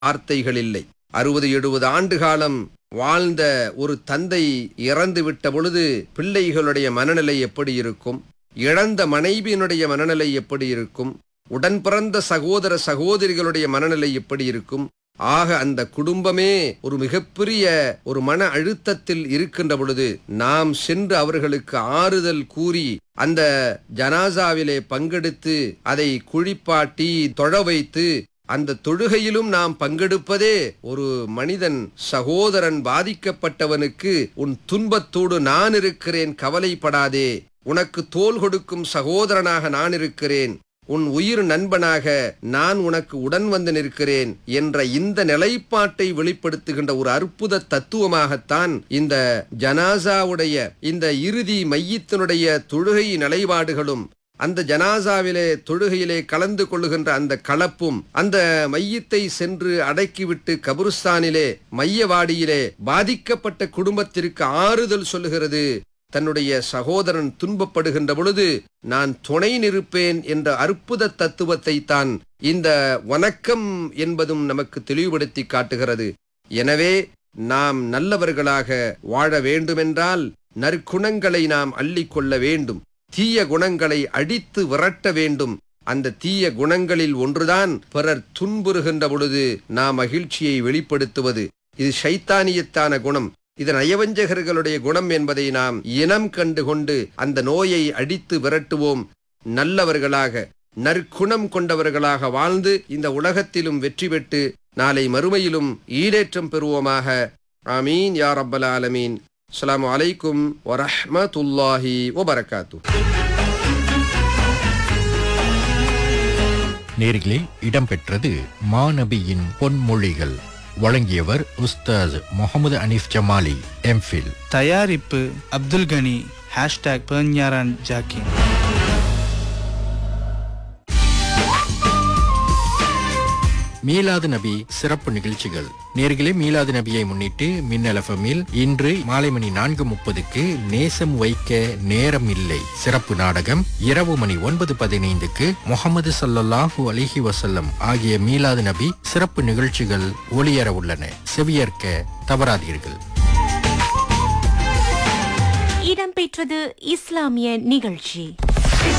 வார்த்தைகள் இல்லை அறுபது எழுபது ஆண்டு காலம் வாழ்ந்த ஒரு தந்தை இறந்து விட்ட பொழுது பிள்ளைகளுடைய மனநிலை எப்படி இருக்கும் இழந்த மனைவியினுடைய மனநிலை எப்படி இருக்கும் உடன் பிறந்த சகோதர சகோதரிகளுடைய மனநிலை எப்படி இருக்கும் ஆக அந்த குடும்பமே ஒரு மிகப்பெரிய ஒரு மன அழுத்தத்தில் இருக்கின்ற பொழுது நாம் சென்று அவர்களுக்கு ஆறுதல் கூறி அந்த ஜனாசாவிலே பங்கெடுத்து அதை குழிப்பாட்டி தொழ வைத்து அந்த தொழுகையிலும் நாம் பங்கெடுப்பதே ஒரு மனிதன் சகோதரன் பாதிக்கப்பட்டவனுக்கு உன் துன்பத்தோடு நான் இருக்கிறேன் கவலைப்படாதே உனக்கு தோல் கொடுக்கும் சகோதரனாக நான் இருக்கிறேன் உன் உயிர் நண்பனாக நான் உனக்கு உடன் வந்து நிற்கிறேன் என்ற இந்த நிலைப்பாட்டை வெளிப்படுத்துகின்ற ஒரு அற்புத தத்துவமாகத்தான் இந்த ஜனாசாவுடைய இந்த இறுதி மையத்தினுடைய தொழுகை நிலைப்பாடுகளும் அந்த ஜனாசாவிலே தொழுகையிலே கலந்து கொள்ளுகின்ற அந்த கலப்பும் அந்த மையத்தை சென்று அடக்கிவிட்டு கபுருஸ்தானிலே மையவாடியிலே பாதிக்கப்பட்ட குடும்பத்திற்கு ஆறுதல் சொல்லுகிறது தன்னுடைய சகோதரன் துன்பப்படுகின்ற பொழுது நான் துணை நிற்பேன் என்ற அற்புத தத்துவத்தை தான் இந்த வணக்கம் என்பதும் நமக்கு தெளிவுபடுத்தி காட்டுகிறது எனவே நாம் நல்லவர்களாக வாழ வேண்டுமென்றால் நற்குணங்களை நாம் அள்ளிக்கொள்ள வேண்டும் தீய குணங்களை அடித்து விரட்ட வேண்டும் அந்த தீய குணங்களில் ஒன்றுதான் பிறர் துன்புறுகின்ற பொழுது நாம் மகிழ்ச்சியை வெளிப்படுத்துவது இது சைத்தானியத்தான குணம் இது நயவஞ்சகர்களுடைய குணம் என்பதை நாம் இனம் கண்டு கொண்டு அந்த நோயை அடித்து விரட்டுவோம் நல்லவர்களாக நற்குணம் கொண்டவர்களாக வாழ்ந்து இந்த உலகத்திலும் வெற்றி பெற்று நாளை மறுமையிலும் ஈடேற்றம் பெறுவோமாக ஆமீன் யா ரப்பல் ஆலமீன் அஸ்ஸலாமு அலைக்கும் வரஹ்மத்துல்லாஹி வபரகாத்து நேர்களே இடம்பெற்றது மாநபியின் பொன்மொழிகள் வழங்கியவர் உஸ்தாஸ் முகமது அனீஃப் ஜமாலி எம்ஃபில் தயாரிப்பு அப்துல் கனி ஹேஷ்டாக் பெர்ஞாரான் ஜாக்கின் மீலாது நபி சிறப்பு நிகழ்ச்சிகள் நேர்களே மீலாது நபியை முன்னிட்டு மின்னல் எஃப்எம்மில் இன்று மாலை மணி நான்கு முப்பதுக்கு நேசம் வைக்க நேரம் இல்லை சிறப்பு நாடகம் இரவு மணி ஒன்பது பதினைந்துக்கு முகமது சல்லல்லாஹு அலிஹி வசல்லம் ஆகிய மீலாது நபி சிறப்பு நிகழ்ச்சிகள் ஒளியர உள்ளன செவியேற்க தவறாதீர்கள் இடம்பெற்றது இஸ்லாமிய நிகழ்ச்சி